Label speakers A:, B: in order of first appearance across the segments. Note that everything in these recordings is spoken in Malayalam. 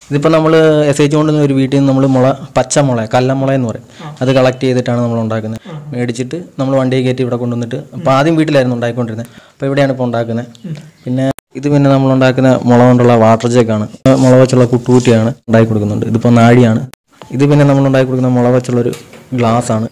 A: ഇതിപ്പോൾ നമ്മൾ എസ് എച്ച് കൊണ്ടുവന്ന ഒരു വീട്ടിൽ നിന്ന് നമ്മൾ മുള പച്ച മുള കല്ലമുള എന്ന് പറയും അത് കളക്ട് ചെയ്തിട്ടാണ് നമ്മൾ ഉണ്ടാക്കുന്നത് മേടിച്ചിട്ട് നമ്മൾ വണ്ടിയിൽ കയറ്റി ഇവിടെ കൊണ്ടുവന്നിട്ട് അപ്പോൾ ആദ്യം വീട്ടിലായിരുന്നു ഉണ്ടാക്കിക്കൊണ്ടിരുന്നത് അപ്പോൾ ഇവിടെയാണ് ഇപ്പോൾ ഉണ്ടാക്കുന്നത് പിന്നെ ഇത് പിന്നെ നമ്മൾ ഉണ്ടാക്കുന്ന മുള കൊണ്ടുള്ള വാട്ടർ ജഗ്ഗാണ് മുള വെച്ചുള്ള കുട്ടുകുറ്റിയാണ് ഉണ്ടാക്കി കൊടുക്കുന്നുണ്ട് ഇതിപ്പോൾ നാഴിയാണ് ഇത് പിന്നെ നമ്മൾ ഉണ്ടാക്കി കൊടുക്കുന്ന മുള വെച്ചുള്ളൊരു ഗ്ലാസ് ആണ്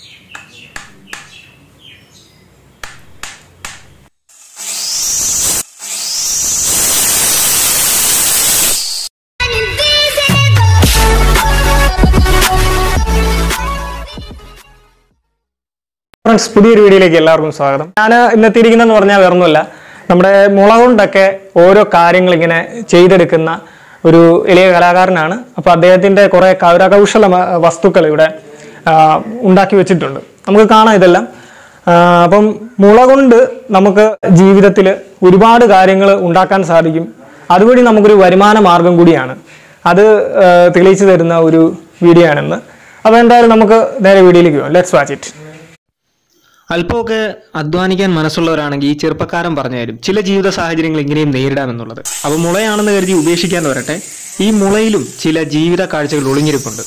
B: ഫ്രണ്ട്സ് പുതിയൊരു വീഡിയോയിലേക്ക് എല്ലാവർക്കും സ്വാഗതം ഞാൻ ഇന്നെത്തിയിരിക്കുന്നതെന്ന് പറഞ്ഞാൽ വേറൊന്നുമല്ല നമ്മുടെ മുള കൊണ്ടൊക്കെ ഓരോ കാര്യങ്ങൾ ഇങ്ങനെ ചെയ്തെടുക്കുന്ന ഒരു എളിയ കലാകാരനാണ് അപ്പോൾ അദ്ദേഹത്തിൻ്റെ കുറേ കൗരകൗശല മ- വസ്തുക്കൾ ഇവിടെ ആ, ഉണ്ടാക്കി വെച്ചിട്ടുണ്ട് നമുക്ക് കാണാം ഇതെല്ലാം ആ, അപ്പം മുള കൊണ്ട് നമുക്ക് ജീവിതത്തിൽ ഒരുപാട് കാര്യങ്ങൾ ഉണ്ടാക്കാൻ സാധിക്കും അതുവഴി നമുക്കൊരു വരുമാന മാർഗം കൂടിയാണ് അത് ആ, തെളിയിച്ചു തരുന്ന ഒരു വീഡിയോ ആണെന്ന് അപ്പോൾ എന്തായാലും നമുക്ക് നേരെ വീഡിയോയിലേക്ക് പോകാം ലെറ്റ്സ് വാച്ച് ഇറ്റ്
C: അല്പമൊക്കെ അധ്വാനിക്കാൻ മനസ്സുള്ളവരാണെങ്കിൽ ഈ ചെറുപ്പക്കാരൻ പറഞ്ഞു തരും ചില ജീവിത സാഹചര്യങ്ങൾ ഇങ്ങനെയും നേരിടാമെന്നുള്ളത് അപ്പോൾ മുളയാണെന്ന് കരുതി ഉപേക്ഷിക്കാൻ വരട്ടെ ഈ മുളയിലും ചില ജീവിത കാഴ്ചകൾ ഒളിഞ്ഞിരിപ്പുണ്ട്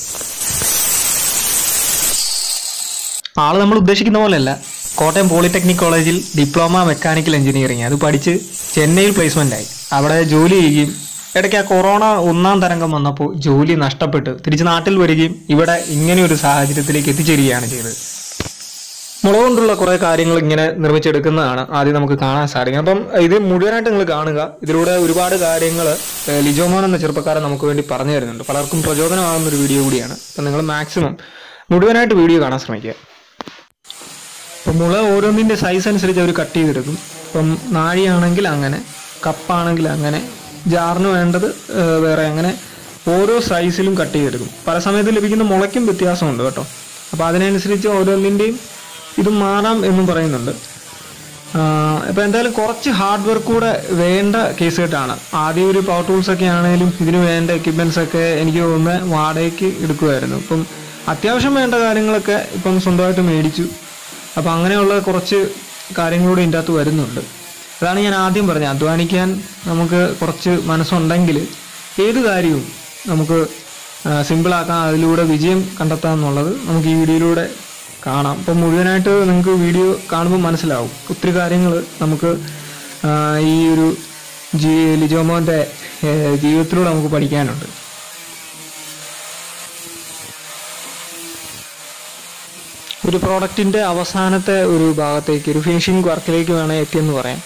C: ആള് നമ്മൾ ഉദ്ദേശിക്കുന്ന പോലെയല്ല കോട്ടയം പോളിടെക്നിക് കോളേജിൽ ഡിപ്ലോമ മെക്കാനിക്കൽ എഞ്ചിനീയറിംഗ് അത് പഠിച്ച് ചെന്നൈയിൽ പ്ലേസ്മെന്റ് ആയി അവിടെ ജോലി ചെയ്യുകയും ഇടയ്ക്ക് ആ കൊറോണ ഒന്നാം തരംഗം വന്നപ്പോൾ ജോലി നഷ്ടപ്പെട്ട് തിരിച്ച് നാട്ടിൽ വരികയും ഇവിടെ ഇങ്ങനെ ഒരു സാഹചര്യത്തിലേക്ക് എത്തിച്ചേരുകയാണ് ചെയ്തത് മുള കൊണ്ടുള്ള കുറെ കാര്യങ്ങൾ ഇങ്ങനെ നിർമ്മിച്ചെടുക്കുന്നതാണ് ആദ്യം നമുക്ക് കാണാൻ സാധിക്കും അപ്പം ഇത് മുഴുവനായിട്ട് നിങ്ങൾ കാണുക ഇതിലൂടെ ഒരുപാട് കാര്യങ്ങൾ ലിജോമോൻ എന്ന ചെറുപ്പക്കാരൻ നമുക്ക് വേണ്ടി പറഞ്ഞു തരുന്നുണ്ട് പലർക്കും പ്രചോദനമാകുന്ന ഒരു വീഡിയോ കൂടിയാണ് അപ്പം നിങ്ങൾ മാക്സിമം മുഴുവനായിട്ട് വീഡിയോ കാണാൻ ശ്രമിക്കുക അപ്പം മുള ഓരോന്നിൻ്റെ സൈസ് അനുസരിച്ച് അവർ കട്ട് ചെയ്തെടുക്കും ഇപ്പം നാഴിയാണെങ്കിൽ അങ്ങനെ കപ്പാണെങ്കിൽ അങ്ങനെ ജാറിന് വേണ്ടത് ഏഹ്, വേറെ അങ്ങനെ ഓരോ സൈസിലും കട്ട് ചെയ്തെടുക്കും പല സമയത്ത് ലഭിക്കുന്ന മുളയ്ക്കും വ്യത്യാസമുണ്ട് കേട്ടോ അപ്പോൾ അതിനനുസരിച്ച് ഓരോന്നിൻ്റെയും ഇത് മാറാം എന്നും പറയുന്നുണ്ട് അപ്പോൾ എന്തായാലും കുറച്ച് ഹാർഡ് വർക്ക് കൂടെ വേണ്ട കേസ് കെട്ടാണ് ആദ്യം ഒരു പവർ ടൂൾസ് ഒക്കെ ആണെങ്കിലും ഇതിന് വേണ്ട എക്യുപ്മെന്റ്സ് ഒക്കെ എനിക്ക് തോന്നുന്നത് വാടകയ്ക്ക് എടുക്കുമായിരുന്നു ഇപ്പം അത്യാവശ്യം വേണ്ട കാര്യങ്ങളൊക്കെ ഇപ്പം സ്വന്തമായിട്ട് മേടിച്ചു അപ്പം അങ്ങനെയുള്ള കുറച്ച് കാര്യങ്ങളൂടെ ഇതിൻ്റെ അകത്ത് വരുന്നുണ്ട് അതാണ് ഞാൻ ആദ്യം പറഞ്ഞത് അധ്വാനിക്കാൻ നമുക്ക് കുറച്ച് മനസ്സുണ്ടെങ്കിൽ ഏത് കാര്യവും നമുക്ക് സിമ്പിളാക്കാം അതിലൂടെ വിജയം കണ്ടെത്താം എന്നുള്ളത് നമുക്ക് ഈ വീഡിയോയിലൂടെ കാണാം അപ്പം മുഴുവനായിട്ട് നിങ്ങൾക്ക് വീഡിയോ കാണുമ്പോൾ മനസ്സിലാവും ഒത്തിരി കാര്യങ്ങൾ നമുക്ക് ആ, ഈ ഒരു ജി ലിജോമോൻ്റെ ജീവിതത്തിലൂടെ നമുക്ക് പഠിക്കാനുണ്ട് ഒരു പ്രോഡക്റ്റിന്റെ അവസാനത്തെ ഒരു ഭാഗത്തേക്ക് ഒരു ഫിനിഷിംഗ് വർക്കിലേക്ക് വേണേൽ എത്തിയെന്ന് പറയാം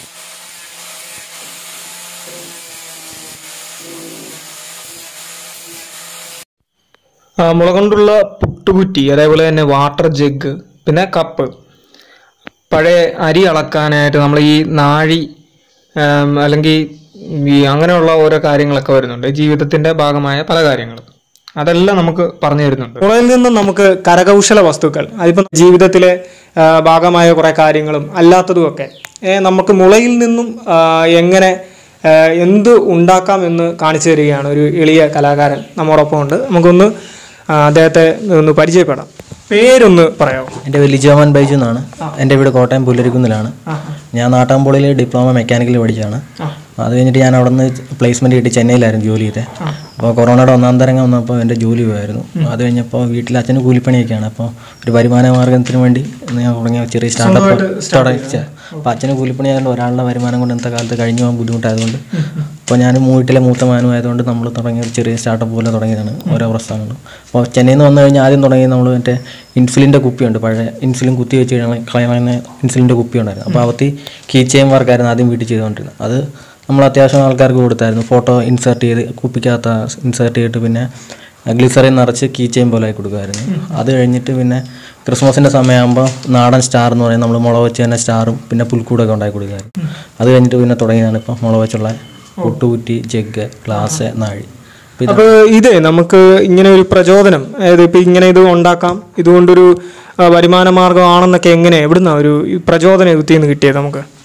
C: ആ, മുള കൊണ്ടുള്ള പുട്ടുകുറ്റി അതേപോലെ തന്നെ വാട്ടർ ജഗ് പിന്നെ കപ്പ് പഴയ അരി അളക്കാനായിട്ട് നമ്മൾ ഈ നാഴി ആം, അല്ലെങ്കിൽ ഈ അങ്ങനെയുള്ള ഓരോ കാര്യങ്ങളൊക്കെ വരുന്നുണ്ട് ജീവിതത്തിന്റെ ഭാഗമായ പല കാര്യങ്ങളും അതെല്ലാം നമുക്ക് പറഞ്ഞു തരുന്നുണ്ട്
B: മുളയിൽ നിന്നും നമുക്ക് കരകൗശല വസ്തുക്കൾ അതിപ്പം ജീവിതത്തിലെ ആ, ഭാഗമായ കുറേ കാര്യങ്ങളും അല്ലാത്തതും ഒക്കെ ഏ, നമുക്ക് മുളയിൽ നിന്നും ആ, എങ്ങനെ ആ, എന്ത് ഉണ്ടാക്കാം എന്ന് കാണിച്ചു തരികയാണ് ഒരു എളിയ കലാകാരൻ നമ്മോടൊപ്പം ഉണ്ട് നമുക്കൊന്ന് ആ, അദ്ദേഹത്തെ ഒന്ന് പരിചയപ്പെടാം പേരൊന്ന് പറയാമോ
A: എൻ്റെ പേര് ലിജോമൻ ബൈജു എന്നാണ് എൻ്റെ വീട് കോട്ടയം പുല്ലരിക്കുന്നിലാണ് ഞാൻ നാട്ടാമ്പോളിൽ ഡിപ്ലോമ മെക്കാനിക്കൽ പഠിച്ചതാണ് അത് കഴിഞ്ഞിട്ട് ഞാൻ അവിടെ നിന്ന് പ്ലേസ്മെൻറ്റ് കിട്ടി ചെന്നൈയിലായിരുന്നു ജോലി ചെയ്തത് അപ്പോൾ കൊറോണയുടെ ഒന്നാം തരംഗം വന്നപ്പോൾ എൻ്റെ ജോലി പോയായിരുന്നു അത് കഴിഞ്ഞപ്പോൾ വീട്ടിൽ അച്ഛന് കൂലിപ്പണിയൊക്കെയാണ് അപ്പോൾ ഒരു വരുമാന മാർഗത്തിന് വേണ്ടി ഞാൻ തുടങ്ങിയ ചെറിയ സ്റ്റാർട്ടപ്പ് തുടങ്ങിച്ച അപ്പോൾ അച്ഛന് കൂലിപ്പണി ആയതുകൊണ്ട് ഒരാളുടെ വരുമാനം കൊണ്ട് ഇന്നത്തെ കാലത്ത് കഴിഞ്ഞു പോകാൻ ബുദ്ധിമുട്ടായതുകൊണ്ട് അപ്പോൾ ഞാൻ വീട്ടിലെ മൂത്ത മാനും ആയതുകൊണ്ട് നമ്മൾ തുടങ്ങിയ ഒരു ചെറിയ സ്റ്റാർട്ടപ്പ് പോലെ തുടങ്ങിയതാണ് ഓരോ പ്രസ്ഥാനങ്ങളും അപ്പോൾ ചെന്നൈയിൽ നിന്ന് വന്നു കഴിഞ്ഞാൽ ആദ്യം തുടങ്ങി നമ്മൾ മറ്റേ ഇൻസുലിൻ്റെ കുപ്പിയുണ്ട് പഴയ ഇൻസുലിൻ കുത്തി വെച്ച് കഴിഞ്ഞാൽ കളയുന്ന ഇൻസുലിൻ്റെ കുപ്പി ഉണ്ടായിരുന്നു അപ്പോൾ അവത്തി കീ ചെയിൻ വർക്കായിരുന്നു ആദ്യം വീട്ടിൽ ചെയ്തുകൊണ്ടിരുന്നത് അത് നമ്മൾ അത്യാവശ്യം ആൾക്കാർക്ക് കൊടുത്തായിരുന്നു ഫോട്ടോ ഇൻസേർട്ട് ചെയ്ത് കുപ്പിക്കകത്ത് ഇൻസേർട്ട് ചെയ്തിട്ട് പിന്നെ ഗ്ലിസറിൻ നിറച്ച് കീ ചെയിൻ പോലെ ആക്കി കൊടുക്കുമായിരുന്നു അത് കഴിഞ്ഞിട്ട് പിന്നെ ക്രിസ്മസിൻ്റെ സമയമാകുമ്പോൾ നാടൻ സ്റ്റാർ എന്ന് പറയുന്നത് നമ്മൾ മുളക് വെച്ച് തന്നെ സ്റ്റാറും പിന്നെ പുൽക്കൂടൊക്കെ ഉണ്ടാക്കി കൊടുക്കുമായിരുന്നു അത് കഴിഞ്ഞിട്ട് പിന്നെ തുടങ്ങിയതാണ് ഇപ്പോൾ മുളക് വെച്ചുള്ള പുട്ടുകുറ്റി ജഗ് ഗ്ലാസ് നാഴി അപ്പോൾ ഇത്
B: അപ്പോൾ ഇത് നമുക്ക് ഇങ്ങനെ ഒരു പ്രചോദനം അതായത് ഇപ്പം ഇങ്ങനെ ഇത് ഉണ്ടാക്കാം ഇതുകൊണ്ടൊരു ആ, വരുമാന മാർഗമാണെന്നൊക്കെ എങ്ങനെ എവിടുന്ന ഒരു ഈ പ്രചോദനം ഇതിൽ നിന്ന് കിട്ടിയത് നമുക്ക്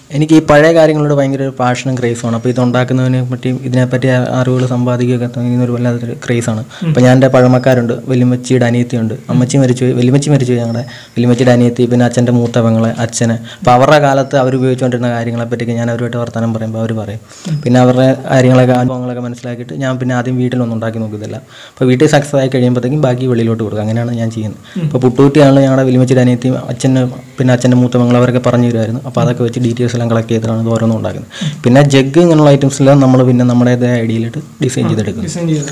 A: എനിക്ക് ഈ പഴയ കാര്യങ്ങളോട് ഭയങ്കര ഒരു പാഷനും ക്രേസുമാണ് അപ്പോൾ ഇത് ഉണ്ടാക്കുന്നതിനെ പറ്റിയും ഇതിനെപ്പറ്റി അറിവുകൾ സമ്പാദിക്കുകയൊക്കെ തുടങ്ങിയ ഒരു വല്ലാത്തൊരു ക്രേസാണ് അപ്പോൾ ഞാൻ എൻ്റെ പഴമക്കാരുണ്ട് വലിയമ്മച്ചിയുടെ അനിയത്തിയുണ്ട് അമ്മച്ചി മരിച്ചു പോയി വലിയമ്മച്ചി മരിച്ചു പോയി ഞങ്ങളുടെ വലിയമ്മച്ചിയുടെ അനിയത്തി പിന്നെ അച്ഛൻ്റെ മൂത്ത പെങ്ങളെ അച്ഛനെ അപ്പോൾ അവരുടെ കാലത്ത് അവർ ഉപയോഗിച്ചുകൊണ്ടിരുന്ന കാര്യങ്ങളെ പറ്റിയൊക്കെ ഞാൻ അവരുമായിട്ട് വർത്തമാനം പറയുമ്പോൾ അവർ പറയും പിന്നെ അവരുടെ കാര്യങ്ങളൊക്കെ അനുഭവങ്ങളൊക്കെ മനസ്സിലാക്കിയിട്ട് ഞാൻ പിന്നെ ആദ്യം വീട്ടിലൊന്നും ഉണ്ടാക്കി നോക്കുന്നില്ല അപ്പോൾ വീട്ടിൽ സക്സസ് ആയി കഴിയുമ്പോഴത്തേക്കും ബാക്കി വെളിയിലോട്ട് കൊടുക്കും അങ്ങനെയാണ് ഞാൻ ചെയ്യുന്നത് ഇപ്പോൾ പുട്ടൂറ്റിയാണ് ഞങ്ങളുടെ വലിയമ്മച്ചിയുടെ അനിയത്തിയും അച്ഛന് പിന്നെ അച്ഛൻ്റെ മൂത്ത പെങ്ങൾ അവരൊക്കെ പറഞ്ഞു തരുമായിരുന്നു അപ്പോൾ അതൊക്കെ വെച്ച് ഡീറ്റെയിൽസ് എല്ലാം കളക്ട് ചെയ്തിട്ടാണ് ഇത് ഓരോന്നും ഉണ്ടാക്കുന്നത് പിന്നെ ജഗ് ഇങ്ങനെയുള്ള ഐറ്റംസെല്ലാം നമ്മൾ പിന്നെ നമ്മുടേതായ ഐഡിയയിലിട്ട് ഡിസൈൻ ചെയ്തെടുക്കുന്നത്
B: ഡിസൈൻ ചെയ്തത്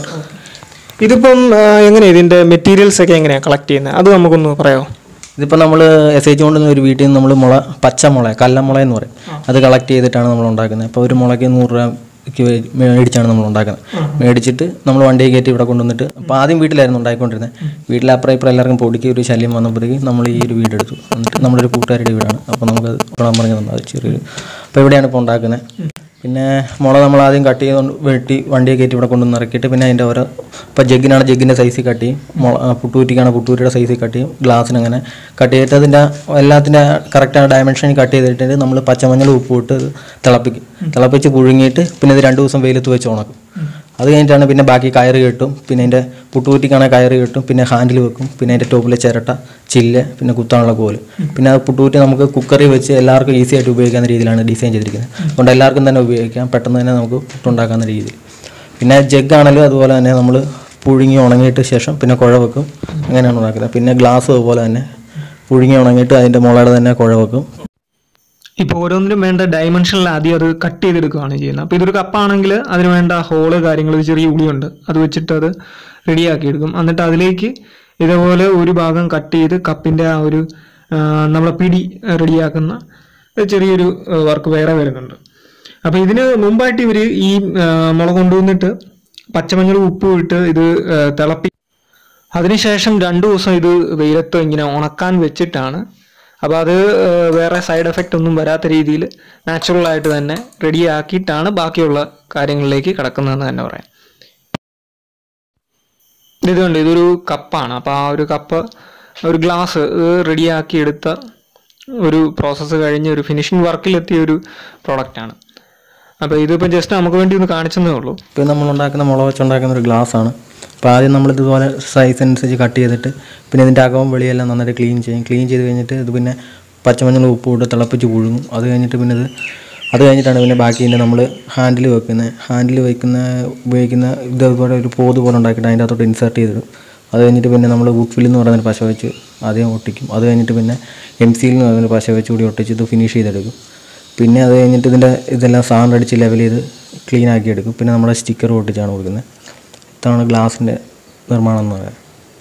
B: ഇതിപ്പം ആ, എങ്ങനെയാ ഇതിന്റെ മെറ്റീരിയൽസ് ഒക്കെ എങ്ങനെയാ കളക്ട് ചെയ്യുന്നത് അത് നമുക്കൊന്ന് പറയാമോ
A: ഇതിപ്പോൾ നമ്മൾ എസ് എച്ച് കൊണ്ട് ഒരു വീട്ടിൽ നിന്ന് നമ്മൾ മുള പച്ചമുള കല്ലമുള എന്ന് പറയും അത് കളക്ട് ചെയ്തിട്ടാണ് നമ്മൾ ഉണ്ടാക്കുന്നത് അപ്പോൾ ഒരു മുളയ്ക്ക് നൂറ് രൂപയ്ക്ക് മേടിച്ചാണ് നമ്മൾ ഉണ്ടാക്കുന്നത് മേടിച്ചിട്ട് നമ്മൾ വണ്ടിയിൽ കയറ്റി ഇവിടെ കൊണ്ടുവന്നിട്ട് അപ്പോൾ ആദ്യം വീട്ടിലായിരുന്നു ഉണ്ടാക്കിക്കൊണ്ടിരുന്നത് വീട്ടിൽ അപ്പുറം ഇപ്പുറം എല്ലാവർക്കും പൊടിക്ക് ഒരു ശല്യം വന്നപ്പോഴത്തേക്ക് നമ്മൾ ഈ ഒരു വീടെടുത്തു എന്നിട്ട് നമ്മളൊരു കൂട്ടുകാരുടെ വീടാണ് അപ്പോൾ നമുക്കത് ഇവിടെ പറഞ്ഞു തന്നത് ചെറിയൊരു അപ്പോൾ ഇവിടെയാണ് ഇപ്പോൾ ഉണ്ടാക്കുന്നത് പിന്നെ മുള നമ്മൾ ആദ്യം കട്ട് ചെയ്ത് വെട്ടി വണ്ടിയെ കയറ്റി ഇവിടെ കൊണ്ടുവന്ന് ഇറക്കിയിട്ട് പിന്നെ അതിൻ്റെ ഓരോ ഇപ്പോൾ ജഗ്ഗിനാണ് ജഗ്ഗിൻ്റെ സൈസിൽ കട്ട് ചെയ്യും മുള ആ, പുട്ടൂറ്റിക്കാണ് പുട്ടൂരിയുടെ സൈസിൽ കട്ട് ചെയ്യും ഗ്ലാസ്സിന് അങ്ങനെ കട്ട് ചെയ്തിട്ട് അതിൻ്റെ എല്ലാത്തിൻ്റെ കറക്റ്റാണ് ഡയമെൻഷനിൽ കട്ട് ചെയ്തിട്ട് നമ്മൾ പച്ചമഞ്ഞൾ ഉപ്പ് ഇട്ട് ഇത് തിളപ്പിക്കും തിളപ്പിച്ച് പുഴുങ്ങിയിട്ട് പിന്നെ ഇത് രണ്ട് ദിവസം വെയിലത്ത് വെച്ച് ഉണക്കും അത് കഴിഞ്ഞിട്ടാണ് പിന്നെ ബാക്കി കയറ് കെട്ടും പിന്നെ അതിൻ്റെ പുട്ടുകുറ്റിക്കാണെങ്കിൽ കയറ് കെട്ടും പിന്നെ ഹാൻഡിൽ വെക്കും പിന്നെ അതിൻ്റെ ടോപ്പിലെ ചിരട്ട ചില്ല് പിന്നെ കുത്താനുള്ള കോല് പിന്നെ അത് പുട്ടുകുറ്റി നമുക്ക് കുക്കറിൽ വെച്ച് എല്ലാവർക്കും ഈസി ആയിട്ട് ഉപയോഗിക്കാവുന്ന രീതിയിലാണ് ഡിസൈൻ ചെയ്തിരിക്കുന്നത് അതുകൊണ്ട് എല്ലാവർക്കും തന്നെ ഉപയോഗിക്കാം പെട്ടെന്ന് തന്നെ നമുക്ക് പുട്ടുണ്ടാക്കാവുന്ന രീതിയിൽ പിന്നെ ജഗ് ആണെങ്കിലും അതുപോലെ തന്നെ നമ്മൾ പുഴുങ്ങി ഉണങ്ങിയിട്ട് ശേഷം പിന്നെ കുഴ വെക്കും അങ്ങനെയാണ് ഉണ്ടാക്കുന്നത് പിന്നെ ഗ്ലാസ് അതുപോലെ തന്നെ പുഴുങ്ങി ഉണങ്ങിയിട്ട് അതിൻ്റെ മുളയുടെ തന്നെ കുഴ വെക്കും
B: ഇപ്പോൾ ഓരോന്നിനും വേണ്ട ഡയമെൻഷനിൽ ആദ്യം അത് കട്ട് ചെയ്തെടുക്കുകയാണ് ചെയ്യുന്നത് അപ്പോൾ ഇതൊരു കപ്പാണെങ്കിൽ അതിന് വേണ്ട ഹോള് കാര്യങ്ങൾ ഒരു ചെറിയ ഉളിയുണ്ട് അത് വെച്ചിട്ട് അത് റെഡിയാക്കി എടുക്കും എന്നിട്ട് അതിലേക്ക് ഇതേപോലെ ഒരു ഭാഗം കട്ട് ചെയ്ത് കപ്പിൻ്റെ ആ ഒരു ആ, നമ്മളെ പിടി റെഡിയാക്കുന്ന ഒരു ചെറിയൊരു വർക്ക് വേറെ വരുന്നുണ്ട് അപ്പോൾ ഇതിന് മുമ്പായിട്ട് ഇവർ ഈ ആ, മുള കൊണ്ടുവന്നിട്ട് പച്ചമഞ്ഞൾ ഉപ്പും ഇട്ട് ഇത് ആ, തിളപ്പി അതിനുശേഷം രണ്ടു ദിവസം ഇത് വെയിലത്ത് ഇങ്ങനെ ഉണക്കാൻ വെച്ചിട്ടാണ് അപ്പോൾ അത് ഏഹ്, വേറെ സൈഡ് എഫക്റ്റ് ഒന്നും വരാത്ത രീതിയിൽ നാച്ചുറൽ ആയിട്ട് തന്നെ റെഡി ആക്കിയിട്ടാണ് ബാക്കിയുള്ള കാര്യങ്ങളിലേക്ക് കിടക്കുന്നതെന്ന് തന്നെ പറയാം ഇതുണ്ട് ഇതൊരു കപ്പാണ് അപ്പോൾ ആ ഒരു കപ്പ് ഒരു ഗ്ലാസ് റെഡിയാക്കി എടുത്ത ഒരു പ്രോസസ്സ് കഴിഞ്ഞ് ഒരു ഫിനിഷിംഗ് വർക്കിലെത്തിയ ഒരു പ്രോഡക്റ്റാണ് അപ്പോൾ ഇതിപ്പോൾ ജസ്റ്റ് നമുക്ക് വേണ്ടി ഒന്ന് കാണിച്ചെന്നേ ഉള്ളൂ
A: ഇപ്പോൾ നമ്മൾ ഉണ്ടാക്കുന്ന മുള വെച്ചുണ്ടാക്കുന്ന ഒരു ഗ്ലാസ് ആണ് അപ്പോൾ ആദ്യം നമ്മൾ ഇതുപോലെ സൈസ് അനുസരിച്ച് കട്ട് ചെയ്തിട്ട് പിന്നെ ഇതിൻ്റെ അകവും വെളിയെല്ലാം നന്നായിട്ട് ക്ലീൻ ചെയ്യും ക്ലീൻ ചെയ്ത് കഴിഞ്ഞിട്ട് ഇത് പിന്നെ പച്ചമഞ്ഞൾ ഉപ്പ് ഇട്ട് തിളപ്പിച്ച് പുഴുങ്ങും അത് കഴിഞ്ഞിട്ട് പിന്നെ ഇത് അത് കഴിഞ്ഞിട്ടാണ് പിന്നെ ബാക്കി ഇതിൻ്റെ നമ്മൾ ഹാൻഡിൽ വെക്കുന്നത് ഹാൻഡിൽ വയ്ക്കുന്ന ഉപയോഗിക്കുന്ന ഇതേപോലെ ഒരു പോത് പോലെ ഉണ്ടാക്കിയിട്ട് അതിൻ്റെ അകത്തോട്ട് ഇൻസേർട്ട് ചെയ്തിടും അത് കഴിഞ്ഞിട്ട് പിന്നെ നമ്മൾ വുഡ് ഫിൽ എന്ന് പറയുന്ന ഒരു പശ വെച്ച് ആദ്യം ഒട്ടിക്കും അത് കഴിഞ്ഞിട്ട് പിന്നെ എം സിയിൽ എന്ന് പറയുന്ന ഒരു പശ വെച്ച് കൂടി ഒട്ടിച്ച് ഇത് ഫിനിഷ് ചെയ്തെടുക്കും പിന്നെ അത് കഴിഞ്ഞിട്ട് ഇതിൻ്റെ ഇതെല്ലാം സാധനം അടിച്ച് ലെവൽ ചെയ്ത് ക്ലീൻ ആക്കി എടുക്കും പിന്നെ നമ്മുടെ സ്റ്റിക്കർ ഒട്ടിച്ചാണ് കൊടുക്കുന്നത് ഇതാണ് ഗ്ലാസിൻ്റെ നിർമ്മാണം എന്ന് പറയുന്നത്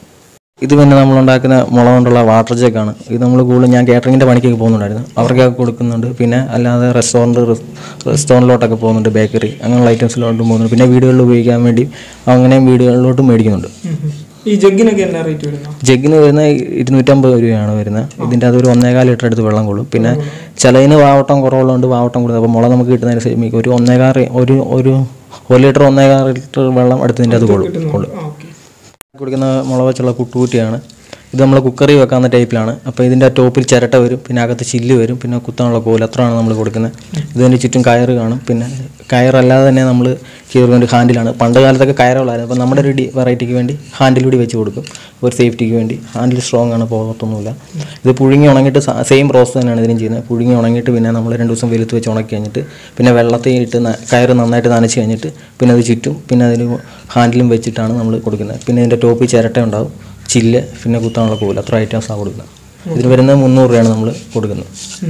A: ഇത് പിന്നെ നമ്മളുണ്ടാക്കുന്ന മുള കൊണ്ടുള്ള വാട്ടർ ജഗ്ഗാണ് ഇത് നമ്മൾ കൂടുതലും ഞാൻ കാറ്ററിങ്ങിൻ്റെ പണിക്കൊക്കെ പോകുന്നുണ്ടായിരുന്നു അവർക്കൊക്കെ കൊടുക്കുന്നുണ്ട് പിന്നെ അല്ലാതെ റെസ്റ്റോറൻറ്റ് റെസ്റ്റോറൻറ്റിലോട്ടൊക്കെ പോകുന്നുണ്ട് ബേക്കറി അങ്ങനെയുള്ള ഐറ്റംസിലോട്ടും പോകുന്നുണ്ട് പിന്നെ വീടുകളിൽ ഉപയോഗിക്കാൻ വേണ്ടി അങ്ങനെയും വീടുകളിലോട്ടും മേടിക്കുന്നുണ്ട്
B: ഈ ജഗ്ഗിനൊക്കെ എന്നാ റേറ്റ് വരുന്നത്
A: ജഗ്ഗിന് വരുന്ന ഇരുന്നൂറ്റമ്പത് രൂപയാണ് വരുന്നത് ഇതിൻ്റെ അതൊരു ഒന്നേകാൽ ലിറ്റർ എടുത്ത് വെള്ളം കൊള്ളും പിന്നെ ചിലതിന് വാവട്ടം കുറവുള്ളതുകൊണ്ട് വാവട്ടം കൂടുതൽ അപ്പോൾ മുള നമുക്ക് കിട്ടുന്നതിന് മിക്ക ഒരു ഒന്നേകാൽ ഒരു ഒരു ഒരു ലിറ്റർ ഒന്നേകാൽ ലിറ്റർ വെള്ളം എടുത്തതിൻ്റെ അത് കൊള്ളും കൊള്ളും കുടിക്കുന്ന മുള വെച്ചുള്ള കുട്ടുകുറ്റിയാണ് ഇത് നമ്മൾ കുക്കറിൽ വെക്കാവുന്ന ടൈപ്പിലാണ് അപ്പോൾ ഇതിൻ്റെ ടോപ്പിൽ ചിരട്ട വരും പിന്നെ അകത്ത് ചില്ല് വരും പിന്നെ കുത്താനുള്ള കോൽ അത്രയാണ് നമ്മൾ കൊടുക്കുന്നത് ഇതിന് ചുറ്റും കയറ് കാണും പിന്നെ കയറല്ലാതെ തന്നെ നമ്മൾ കീറി വേണ്ടി ഹാൻഡിലാണ് പണ്ട് കാലത്തൊക്കെ കയറുകളായിരുന്നു അപ്പോൾ നമ്മുടെ ഒരു ഡി വെറൈറ്റിക്ക് വേണ്ടി ഹാൻഡിൽ കൂടി വെച്ച് കൊടുക്കും ഒരു സേഫ്റ്റിക്ക് വേണ്ടി ഹാൻഡിൽ സ്ട്രോങ് ആണ് പോകത്തൊന്നുമില്ല ഇത് പുഴുങ്ങി ഉണങ്ങിയിട്ട് സെയിം പ്രോസസ്സ് തന്നെയാണ് ഇതിനും ചെയ്യുന്നത് പുഴുങ്ങി ഉണങ്ങിയിട്ട് പിന്നെ നമ്മൾ രണ്ട് ദിവസം വെയിലത്ത് വെച്ച് ഉണക്കി കഴിഞ്ഞിട്ട് പിന്നെ വെള്ളത്തിൽ ഇട്ട് ന- കയറ് നന്നായിട്ട് നനച്ച് കഴിഞ്ഞിട്ട് പിന്നെ അത് ചുറ്റും പിന്നെ അതിന് ഹാൻഡിലും വെച്ചിട്ടാണ് നമ്മൾ കൊടുക്കുന്നത് പിന്നെ ഇതിൻ്റെ ടോപ്പിൽ ചിരട്ട ഉണ്ടാവും ചില്ല് പിന്നെ കുത്താനുള്ള കോല് അത്ര ഐറ്റംസാണ് കൊടുക്കുന്നത് ഇതിന് വരുന്നത് മുന്നൂറ് രൂപയാണ് നമ്മൾ കൊടുക്കുന്നത്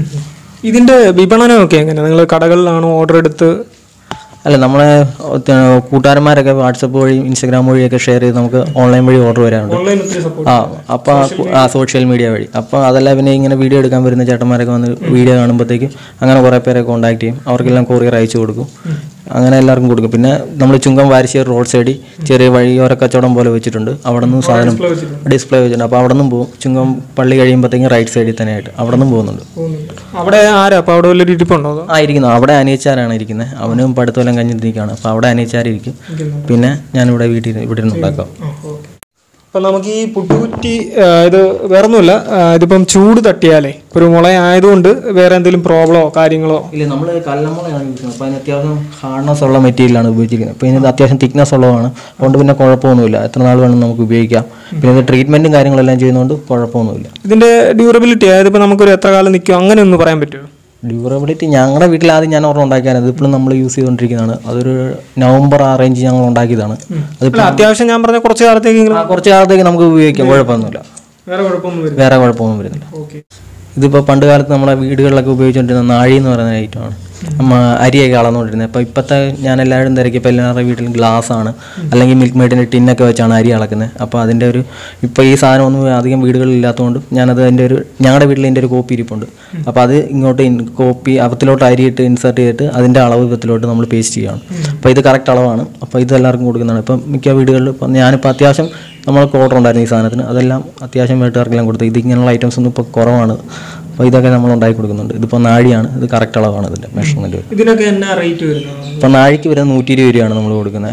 B: ഇതിന്റെ വിപണനമൊക്കെ എങ്ങനെ നിങ്ങൾ കടകളിലാണോ ഓർഡർ എടുത്ത്
A: അല്ല നമ്മളെ ഏർ, കൂട്ടുകാരന്മാരൊക്കെ വാട്സപ്പ് വഴി ഇൻസ്റ്റാഗ്രാം വഴിയൊക്കെ ഷെയർ ചെയ്ത് നമുക്ക് ഓൺലൈൻ വഴി ഓർഡർ വരാറുണ്ട്
B: ഓൺലൈൻ ഒത്തിരി സപ്പോർട്ട്
A: ആ അപ്പോൾ ആ സോഷ്യൽ മീഡിയ വഴി അപ്പോൾ അതല്ല പിന്നെ ഇങ്ങനെ വീഡിയോ എടുക്കാൻ വരുന്ന ചേട്ടന്മാരൊക്കെ വന്ന് വീഡിയോ കാണുമ്പോഴത്തേക്കും അങ്ങനെ കുറേ പേരെ കോൺടാക്ട് ചെയ്യും അവർക്കെല്ലാം കൊറിയർ അയച്ചു കൊടുക്കും അങ്ങനെ എല്ലാവർക്കും കൊടുക്കും പിന്നെ നമ്മൾ ചുങ്കം വാരിശ്ശേരി റോഡ് സൈഡിൽ ചെറിയ വഴിയോര കച്ചവടം പോലെ വെച്ചിട്ടുണ്ട് അവിടെ നിന്നും സാധനം ഡിസ്പ്ലേ വെച്ചിട്ടുണ്ട് അപ്പോൾ അവിടെ നിന്നും പോകും ചുങ്കം പള്ളി കഴിയുമ്പോഴത്തേക്കും റൈറ്റ് സൈഡിൽ തന്നെ ആയിട്ട് അവിടെ നിന്നും പോകുന്നുണ്ട്
B: അവിടെ ആരാ അപ്പോൾ അവിടെ വല്ലൊരു ഇരിപ്പുണ്ടോ അതോ
A: ആ ഇരിക്കുന്നു അവിടെ അനിയച്ചാരാണ് ഇരിക്കുന്നത് അവനും പഠിത്തമെല്ലാം കഴിഞ്ഞിട്ടിരിക്കുകയാണ് അപ്പോൾ അവിടെ അനിയച്ചാരിരിക്കും പിന്നെ ഞാനിവിടെ വീട്ടിൽ ഇവിടെ ഇരുന്ന് ഉണ്ടാക്കാം
B: അപ്പം നമുക്ക് ഈ പുട്ടുകുറ്റി ആ, ഇത് വേറൊന്നുമില്ല ആ, ഇതിപ്പം ചൂട് തട്ടിയാലേ ഒരു മുള ആയതുകൊണ്ട് വേറെ എന്തെങ്കിലും പ്രോബ്ലമോ കാര്യങ്ങളോ
A: ഇല്ല നമ്മൾ കല്ലമ്പളയാണ് യൂസ് ചെയ്യുന്നത് അപ്പോൾ അതിന് അത്യാവശ്യം ഹാർഡ്നെസ് ഉള്ള മെറ്റീരിയലാണ് ഉപയോഗിച്ചിരിക്കുന്നത് അപ്പോൾ ഇതിന് അത്യാവശ്യം തിക്നെസ് ഉള്ളതാണ് അതുകൊണ്ട് പിന്നെ കുഴപ്പമൊന്നുമില്ല എത്ര നാൾ വേണം നമുക്ക് ഉപയോഗിക്കാം പിന്നെ ഇത് ട്രീറ്റ്മെൻറ്റും കാര്യങ്ങളെല്ലാം ചെയ്യുന്നതുകൊണ്ട് കുഴപ്പമൊന്നുമില്ല
B: ഇതിന്റെ ഡ്യൂറബിലിറ്റി അതായത് ഇപ്പം നമുക്കൊരു എത്ര കാലം നിൽക്കും അങ്ങനെ ഒന്ന് പറയാൻ പറ്റുമോ
A: ഡ്യൂറബിലിറ്റി ഞങ്ങളുടെ വീട്ടിൽ ആദ്യം ഞാൻ ഒരെണ്ണം ഉണ്ടാക്കിയാണ് ഇതിപ്പോഴും നമ്മൾ യൂസ് ചെയ്തുകൊണ്ടിരിക്കുന്നതാണ് അതൊരു നവംബർ ആ റേഞ്ച് ഞങ്ങൾ ഉണ്ടാക്കിയതാണ് അത്
B: അല്ല അത്യാവശ്യം ഞാൻ പറഞ്ഞ കുറച്ച് കാലത്തേക്കെങ്കിലും
A: ആ കുറച്ച് കാലത്തേക്ക് നമുക്ക് ഉപയോഗിക്കാം കുഴപ്പമൊന്നുമില്ല
B: വേറെ കുഴപ്പമൊന്നും വരും
A: വേറെ കുഴപ്പമൊന്നും വരുന്നില്ല
B: ഓക്കെ
A: ഇതിപ്പോൾ പണ്ട് കാലത്ത് നമ്മുടെ വീടുകളിലൊക്കെ ഉപയോഗിച്ചുകൊണ്ടിരുന്ന നാഴി എന്ന് പറയുന്ന ഐറ്റമാണ് നമ്മ അരിയൊക്കെ അളന്നുകൊണ്ടിരുന്നത് അപ്പോൾ ഇപ്പോഴത്തെ ഞാൻ എല്ലാവരും തിരക്കിയപ്പോൾ എല്ലാവരുടെ വീട്ടിലും ഗ്ലാസ് ആണ് അല്ലെങ്കിൽ മിൽക്ക് മെയ്ഡിൻ്റെ ടിന്നൊക്കെ വെച്ചാണ് അരി അളക്കുന്നത് അപ്പോൾ അതിൻ്റെ ഒരു ഇപ്പോൾ ഈ സാധനം ഒന്നും അധികം വീടുകളിൽ ഇല്ലാത്തതുകൊണ്ട് ഞാനത് അതിൻ്റെ ഒരു ഞങ്ങളുടെ വീട്ടിൽ എൻ്റെ ഒരു കോപ്പി ഇരിപ്പുണ്ട് അപ്പോൾ അത് ഇങ്ങോട്ട് കോപ്പി അവത്തിലോട്ട് അരിയിട്ട് ഇൻസർട്ട് ചെയ്തിട്ട് അതിൻ്റെ അളവ് വിധത്തിലോട്ട് നമ്മൾ പേസ്റ്റ് ചെയ്യുകയാണ് അപ്പോൾ ഇത് കറക്റ്റ് അളവാണ് അപ്പോൾ ഇത് എല്ലാവർക്കും കൊടുക്കുന്നതാണ് ഇപ്പം മിക്ക വീടുകളിൽ ഇപ്പം ഞാനിപ്പോൾ അത്യാവശ്യം നമ്മൾക്ക് ഓർഡർ ഉണ്ടായിരുന്നു ഈ സാധനത്തിന് അതെല്ലാം അത്യാവശ്യം വീട്ടുകാർക്കെല്ലാം കൊടുത്തു ഇത് ഇങ്ങനെയുള്ള ഐറ്റംസ് ഒന്നും ഇപ്പോൾ കുറവാണ് അപ്പോൾ ഇതൊക്കെ നമ്മൾ ഉണ്ടാക്കി കൊടുക്കുന്നുണ്ട് ഇതിപ്പോൾ നാഴിയാണ് ഇത് കറക്റ്റ് അളവാണ് ഇതിൻ്റെ മെഷർമെൻറ്റ്
B: ഇതിനൊക്കെ എന്നാ റേറ്റ് വരുന്നത്
A: ഇപ്പോൾ നാഴിക്ക് വരുന്നത് നൂറ്റി ഇരുപത് രൂപയാണ് നമ്മൾ കൊടുക്കുന്നത്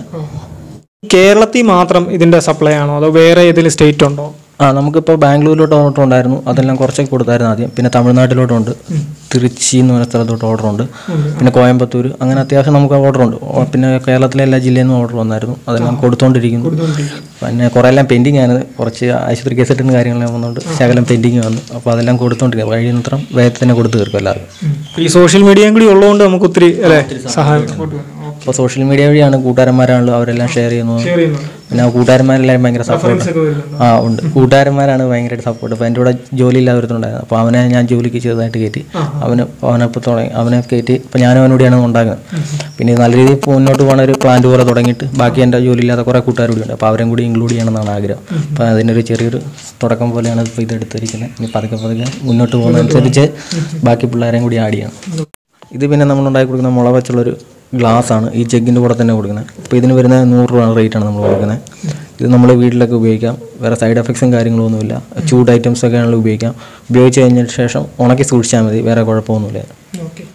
B: കേരളത്തിൽ മാത്രം ഇതിന്റെ സപ്ലൈ ആണോ അതോ വേറെ ഏതെങ്കിലും സ്റ്റേറ്റ് ഉണ്ടോ
A: ആ നമുക്കിപ്പോൾ ബാംഗ്ലൂരിലോട്ട് ഓർഡർ ഉണ്ടായിരുന്നു അതെല്ലാം കുറച്ചൊക്കെ കൊടുത്തായിരുന്നു ആദ്യം പിന്നെ തമിഴ്നാട്ടിലോട്ടുണ്ട് തിരുച്ചി എന്ന് പറയുന്ന സ്ഥലത്തോട്ട് ഓർഡർ ഉണ്ട് പിന്നെ കോയമ്പത്തൂർ അങ്ങനെ അത്യാവശ്യം നമുക്ക് ഓർഡർ ഉണ്ട് ഓ- പിന്നെ കേരളത്തിലെ എല്ലാ ജില്ലയിൽ നിന്നും ഓർഡർ വന്നായിരുന്നു അതെല്ലാം കൊടുത്തോണ്ടിരിക്കുന്നു പിന്നെ കുറേ എല്ലാം പെൻഡിങ് ആണ് കുറച്ച് ആശുപത്രി കേസിട്ടുന്ന കാര്യങ്ങളെല്ലാം വന്നുകൊണ്ട് ശകലം പെൻഡിങ് വന്നു അപ്പോൾ അതെല്ലാം കൊടുത്തോണ്ടിരിക്കുക കഴിയുന്നത്ര വേഗത്തിൽ തന്നെ കൊടുത്തു തീർക്കും എല്ലാവർക്കും
B: ഈ സോഷ്യൽ മീഡിയയും കൂടി ഉള്ളതുകൊണ്ട് നമുക്ക് ഒത്തിരി അല്ലേ സഹായം
A: അപ്പോൾ സോഷ്യൽ മീഡിയ വഴിയാണ് കൂട്ടുകാരന്മാരാണല്ലോ അവരെല്ലാം ഷെയർ ചെയ്യുന്നത്
B: ഷെയർ ചെയ്യുന്നുണ്ട്
A: പിന്നെ കൂട്ടുകാരന്മാരെല്ലാം ഭയങ്കര സപ്പോർട്ട്
B: ഒക്കെ വരുന്നുണ്ട്
A: ആ ഉണ്ട് കൂട്ടുകാരന്മാരാണ് ഭയങ്കരമായിട്ട് സപ്പോർട്ട് അപ്പോൾ എൻ്റെ കൂടെ ജോലി ഇല്ലാത്തവരുത്തുണ്ടായിരുന്നു അപ്പോൾ അവനെ ഞാൻ ജോലിക്ക് ചെറുതായിട്ട് കയറ്റി അവന് അവനപ്പോൾ തുടങ്ങി അവനെ കയറ്റി ഇപ്പോൾ ഞാനും അവനോടെയാണ് ഉണ്ടാക്കുന്നത് പിന്നെ നല്ല രീതിയിൽ മുന്നോട്ട് പോകുന്ന ഒരു പ്ലാന്റ് പോലെ തുടങ്ങിയിട്ട് ബാക്കി എൻ്റെ ജോലി ഇല്ലാത്ത കുറേ കൂട്ടുകാർ കൂടി ഉണ്ട് അപ്പോൾ അവരും കൂടി ഇൻക്ലൂഡ് ചെയ്യണമെന്നാണ് ആഗ്രഹം അപ്പോൾ അതിനൊരു ചെറിയൊരു തുടക്കം പോലെയാണ് ഇപ്പോൾ ഇത് എടുത്തിരിക്കുന്നത് ഇനി പതുക്കെ പതുക്കെ മുന്നോട്ട് പോകുന്നതനുസരിച്ച് ബാക്കി പിള്ളേരെയും കൂടി ആഡ് ചെയ്യണം ഇത് പിന്നെ നമ്മൾ ഉണ്ടാക്കി കൊടുക്കുന്ന മുള വെച്ചുള്ളൊരു ഗ്ലാസ് ആണ് ഈ ജഗ്ഗിൻ്റെ കൂടെ തന്നെ കൊടുക്കുന്നത് അപ്പോൾ ഇതിന് വരുന്ന നൂറ് രൂപ റേറ്റാണ് നമ്മൾ കൊടുക്കുന്നത് ഇത് നമ്മൾ വീട്ടിലൊക്കെ ഉപയോഗിക്കാം വേറെ സൈഡ് എഫക്ട്സും കാര്യങ്ങളൊന്നുമില്ല ചൂട് ഐറ്റംസ് ഒക്കെ ആണെങ്കിൽ ഉപയോഗിക്കാം ഉപയോഗിച്ച് കഴിഞ്ഞതിന് ശേഷം ഉണക്കി സൂക്ഷിച്ചാൽ മതി വേറെ കുഴപ്പമൊന്നുമില്ല
B: ഓക്കെ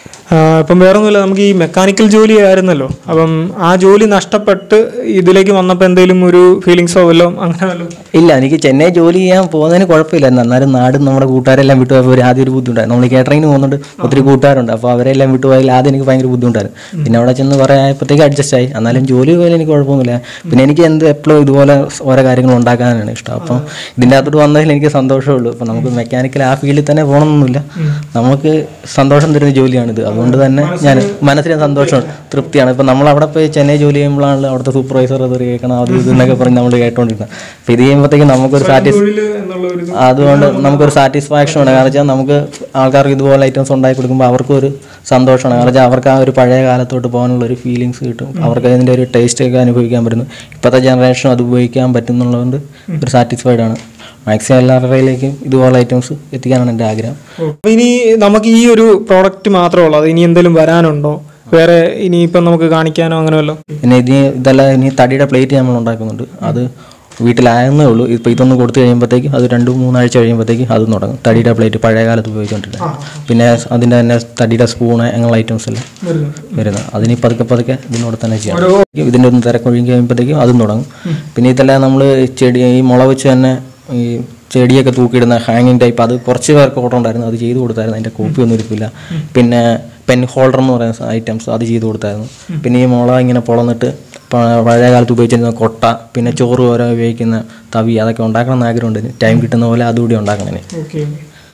B: ഇപ്പം വേറെ ഒന്നുമില്ല നമുക്ക് ഈ മെക്കാനിക്കൽ ജോലി ആയിരുന്നല്ലോ അപ്പം ആ ജോലി നഷ്ടപ്പെട്ട് ഇതിലേക്ക് വന്നപ്പോൾ എന്തെങ്കിലും ഒരു ഫീലിങ്സോ വല്ലതും അങ്ങനെ വല്ലതും
A: ഇല്ല എനിക്ക് ചെന്നൈ ജോലി ചെയ്യാൻ പോകുന്നതിന് കുഴപ്പമില്ലായിരുന്നു എന്നാലും നാടും നമ്മുടെ കൂട്ടുകാരെല്ലാം വിട്ടുപോയപ്പോൾ ഒരു ആദ്യം ഒരു ബുദ്ധിമുട്ടായിരുന്നു നമ്മൾ കേറ്ററിങ്ങിന് പോകുന്നുണ്ട് ഒത്തിരി കൂട്ടുകാരുണ്ട് അപ്പോൾ അവരെല്ലാം വിട്ടുപോയാൽ ആദ്യം എനിക്ക് ഭയങ്കര ബുദ്ധിമുട്ടായിരുന്നു പിന്നെ അവിടെ ചെന്ന് കുറേ ആയപ്പോഴത്തേക്ക് അഡ്ജസ്റ്റ് ആയി എന്നാലും ജോലി പോയാലും എനിക്ക് കുഴപ്പമൊന്നുമില്ല പിന്നെ എനിക്ക് എന്ത് എപ്പോഴും ഇതുപോലെ ഓരോ കാര്യങ്ങൾ ഉണ്ടാക്കാനാണ് ഇഷ്ടം അപ്പം ഇതിൻ്റെ അകത്തോട്ട് വന്നതിൽ എനിക്ക് സന്തോഷമേ ഉള്ളൂ അപ്പം നമുക്ക് മെക്കാനിക്കൽ ആ ഫീൽഡിൽ തന്നെ പോകണമെന്നൊന്നുമില്ല നമുക്ക് സന്തോഷം തരുന്ന ജോലിയാണിത് അതുകൊണ്ട് തന്നെ ഞാൻ മനസ്സിന് സന്തോഷമാണ് തൃപ്തിയാണ് ഇപ്പം നമ്മൾ അവിടെ പോയി ചെന്നൈ ജോലി ചെയ്യുമ്പോഴാണ് അവിടുത്തെ സൂപ്പർവൈസർ അത് കേൾക്കണം അത് ഇത് എന്നൊക്കെ പറഞ്ഞ് നമ്മൾ കേട്ടോണ്ടിരുന്നത് അപ്പം ഇത് ചെയ്യുമ്പോഴത്തേക്കും നമുക്കൊരു സാറ്റിസ്
B: എന്നുള്ള ഒരു
A: അതുകൊണ്ട് നമുക്കൊരു സാറ്റിസ്ഫാക്ഷൻ ഉണ്ട് കാരണം വെച്ചാൽ നമുക്ക് ആൾക്കാർക്ക് ഇതുപോലെ ഐറ്റംസ് ഉണ്ടാക്കി കൊടുക്കുമ്പോൾ അവർക്കും ഒരു സന്തോഷമാണ് കാരണം വെച്ചാൽ അവർക്ക് ആ ഒരു പഴയ കാലത്തോട്ട് പോകാനുള്ള ഒരു ഫീലിങ്സ് കിട്ടും അവർക്ക് അതിൻ്റെ ഒരു ടേസ്റ്റ് ഒക്കെ അനുഭവിക്കാൻ പറ്റുന്നു ഇപ്പോഴത്തെ ജനറേഷൻ അത് ഉപയോഗിക്കാൻ പറ്റുന്നുള്ളതുകൊണ്ട് ഒരു സാറ്റിസ്ഫൈഡ് ആണ് മാക്സിമം എല്ലാവരുടെയിലേക്കും ഇതുപോലെ ഐറ്റംസ് എത്തിക്കാനാണ് എൻ്റെ ആഗ്രഹം
B: അപ്പൊ ഇനി നമുക്ക് ഈ ഒരു പ്രോഡക്റ്റ് മാത്രമേ ഉള്ളൂ അത് ഇനി എന്തെങ്കിലും വരാനുണ്ടോ വേറെ ഇനി ഇപ്പം നമുക്ക് കാണിക്കാനോ അങ്ങനെ വല്ലോ
A: പിന്നെ ഇനി ഇതല്ല ഇനി തടിയുടെ പ്ലേറ്റ് നമ്മൾ ഉണ്ടാക്കുന്നുണ്ട് അത് വീട്ടിലായെന്നേ ഉള്ളൂ ഇപ്പോൾ ഇതൊന്ന് കൊടുത്തു കഴിയുമ്പോഴത്തേക്കും അത് രണ്ട് മൂന്നാഴ്ച കഴിയുമ്പോഴത്തേക്കും അത് തുടങ്ങും തടിയുടെ പ്ലേറ്റ് പഴയ കാലത്ത് ഉപയോഗിച്ചുകൊണ്ടിരുന്നത് പിന്നെ അതിൻ്റെ തന്നെ തടിയുടെ സ്പൂണ് അങ്ങനെയുള്ള ഐറ്റംസ് എല്ലാം വരുന്നത് അതിന് പതുക്കെ പതുക്കെ ഇതിനോട് തന്നെ ചെയ്യാം ഇതിൻ്റെ ഒന്ന് തിരക്കൊഴുകി കഴിയുമ്പോഴത്തേക്കും അതും തുടങ്ങും പിന്നെ ഇതെല്ലാം നമ്മൾ ചെടി ഈ മുള വെച്ച് തന്നെ ഈ ചെടിയൊക്കെ തൂക്കിയിടുന്ന ഹാങ്ങിങ് ടൈപ്പ് അത് കുറച്ച് പേർക്ക് ഓർഡർ ഉണ്ടായിരുന്നു അത് ചെയ്ത് കൊടുത്തായിരുന്നു അതിൻ്റെ കോപ്പി ഒന്നും ഇരിപ്പില്ല പിന്നെ പെൻ ഹോൾഡർ എന്ന് പറയുന്ന ഐറ്റംസ് അത് ചെയ്ത് കൊടുത്തായിരുന്നു പിന്നെ ഈ മുള ഇങ്ങനെ പൊളന്നിട്ട് പ- പഴയ കാലത്ത് ഉപയോഗിച്ചിരുന്ന കൊട്ട പിന്നെ ചോറ് ഓരോ ഉപയോഗിക്കുന്ന തവി അതൊക്കെ ഉണ്ടാക്കണം എന്ന് ആഗ്രഹമുണ്ട് ടൈം കിട്ടുന്ന പോലെ അതുകൂടി ഉണ്ടാക്കണം ഇനി
B: ഓക്കെ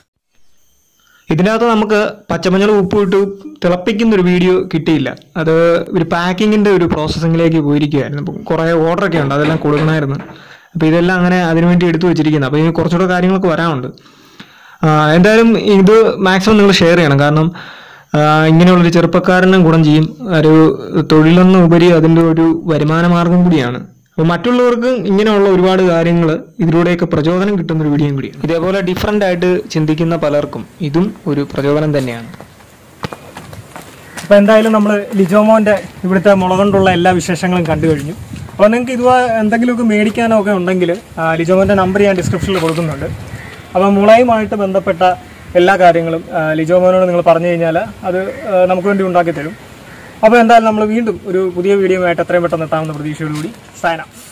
C: ഇതിനകത്ത് നമുക്ക് പച്ചമഞ്ഞൾ ഉപ്പിട്ട് തിളപ്പിക്കുന്ന ഒരു വീഡിയോ കിട്ടിയില്ല അത് ഒരു പാക്കിങ്ങിന്റെ ഒരു പ്രോസസ്സിങ്ങിലേക്ക് പോയിരിക്കുകയായിരുന്നു അപ്പം കുറേ ഓർഡറൊക്കെ ഉണ്ട് അതെല്ലാം കൊടുക്കണമായിരുന്നു അപ്പോൾ ഇതെല്ലാം അങ്ങനെ അതിനുവേണ്ടി എടുത്തു വെച്ചിരിക്കുന്നത് അപ്പോൾ ഇനി കുറച്ചുകൂടെ കാര്യങ്ങളൊക്കെ വരാനുണ്ട് ആ, എന്തായാലും ഇത് മാക്സിമം നിങ്ങൾ ഷെയർ ചെയ്യണം കാരണം ആ, ഇങ്ങനെയുള്ളൊരു ചെറുപ്പക്കാരനും ഗുണം ചെയ്യും ഒരു തൊഴിലെന്ന ഉപരി അതിൻ്റെ ഒരു വരുമാന മാർഗം കൂടിയാണ് അപ്പോൾ മറ്റുള്ളവർക്ക് ഇങ്ങനെയുള്ള ഒരുപാട് കാര്യങ്ങൾ ഇതിലൂടെയൊക്കെ പ്രചോദനം കിട്ടുന്ന ഒരു വീഡിയോയും കൂടിയാണ് ഇതേപോലെ ഡിഫറെൻ്റ് ആയിട്ട് ചിന്തിക്കുന്ന പലർക്കും ഇതും ഒരു പ്രചോദനം തന്നെയാണ്
B: അപ്പോൾ എന്തായാലും നമ്മൾ ലിജോമോൻ്റെ ഇവിടുത്തെ മുള കൊണ്ടുള്ള എല്ലാ വിശേഷങ്ങളും കണ്ടു കഴിഞ്ഞു അപ്പോൾ നിങ്ങൾക്ക് ഇത് എന്തെങ്കിലുമൊക്കെ മേടിക്കാനോ ഒക്കെ ഉണ്ടെങ്കിൽ ലിജോമോൻ്റെ നമ്പർ ഞാൻ ഡിസ്ക്രിപ്ഷനിൽ കൊടുക്കുന്നുണ്ട് അപ്പോൾ മുളയുമായിട്ട് ബന്ധപ്പെട്ട എല്ലാ കാര്യങ്ങളും ആ, ലിജോമോനോട് നിങ്ങൾ പറഞ്ഞു കഴിഞ്ഞാൽ അത് ആ, നമുക്ക് വേണ്ടി ഉണ്ടാക്കി തരും അപ്പോൾ എന്തായാലും നമ്മൾ വീണ്ടും ഒരു പുതിയ വീഡിയോ ആയിട്ട് എത്രയും പെട്ടെന്ന് എത്താമെന്ന പ്രതീക്ഷയോടുകൂടി സൈന